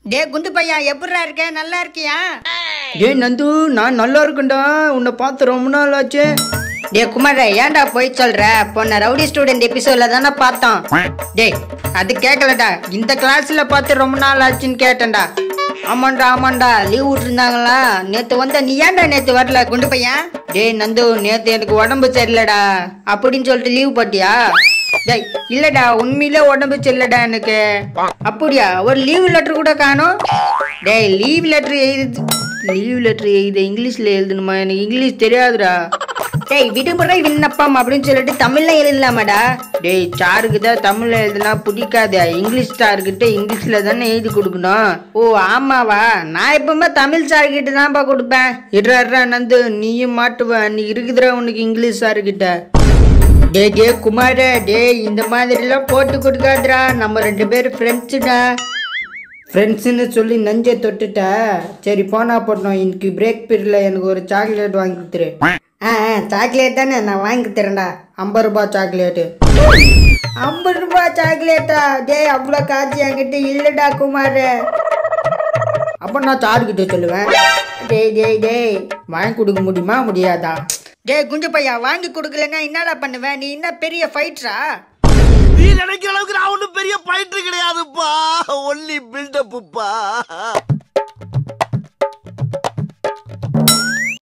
டே குண்டு பையா எப்படிடா இருக்க நல்லா இருக்கியா டேய் நந்து நான் நல்லா இருக்கேன்டா உன்னை பார்த்து ரொம்ப நாள் ஆச்சு டே குமார ஏன்டா போய் சொல்ற பொண்ண ரவுடி ஸ்டூடெண்ட் எபிசோட்ல தானே பார்த்தோம் டேய் அது கேட்கலடா இந்த கிளாஸ்ல பார்த்து ரொம்ப நாள் ஆச்சுன்னு கேட்டேன்டா ஆமாண்டா ஆமாண்டா லீவ் விட்டுருந்தாங்களா நேத்து வந்த நீ ஏன்டா நேத்து வரல குண்டு பையன் டேய் நந்து நேத்து எனக்கு உடம்பு சரியில்லடா அப்படின்னு சொல்லிட்டு லீவ் போட்டியா டேய் இல்லடா உண்மையிலே உடம்பு சரியில்லடா எனக்கு அப்படியா ஒரு லீவ் லெட்டர் கூட காணோம் டேய் லீவ் லெட்டர் எழுது லீவ் லெட்டர் எழுத இங்கிலீஷ்ல எழுதணுமா எனக்கு இங்கிலீஷ் தெரியாதுடா டேய் விடுமுறை விண்ணப்பம் அப்படின்னு சொல்லிட்டு தமிழ்ல எழுதலாமாடா டேய் சாருக்கு தான் தமிழ்ல எழுதுனா பிடிக்காது இங்கிலீஷ் சார்கிட்ட இங்கிலீஷ்ல தானே எழுதி கொடுக்கணும் ஓ ஆமாவா நான் எப்பவுமே தமிழ் சார் கிட்ட தான்ப்பா கொடுப்பேன் இட்ரா இட்ரா நந்து நீயும் மாட்டுவ நீ இருக்குதுடா உனக்கு இங்கிலீஷ் சார்கிட்ட டேய் டே குமார டேய் இந்த மாதிரிலாம் போட்டு கொடுக்காதுடா நம்ம ரெண்டு பேரும் ஃப்ரெண்ட்ஸுடா ஃப்ரெண்ட்ஸுன்னு சொல்லி நஞ்சை தொட்டுட்ட சரி போனா போட்டோம் இன்னைக்கு பிரேக் பீரியட்ல எனக்கு ஒரு சாக்லேட் வாங்கி கொடுத்துரு ஆ சாக்லேட் தானே நான் வாங்கி தரேன்டா ஐம்பது ரூபாய் சாக்லேட்டு ஐம்பது ரூபாய் சாக்லேட்டா டேய் அவ்வளோ காசு என்கிட்ட இல்லடா குமார் அப்போ நான் சார்கிட்ட சொல்லுவேன் டேய் டேய் டேய் வாங்கி கொடுக்க முடியுமா முடியாதா டேய் குஞ்சு பையா வாங்கி கொடுக்கலன்னா என்னடா பண்ணுவேன் நீ என்ன பெரிய ஃபைட்ரா நீ நினைக்கிற அளவுக்கு நான் ஒண்ணும் பெரிய பயிற்று கிடையாதுப்பா ஒன்லி பில்டப்புப்பா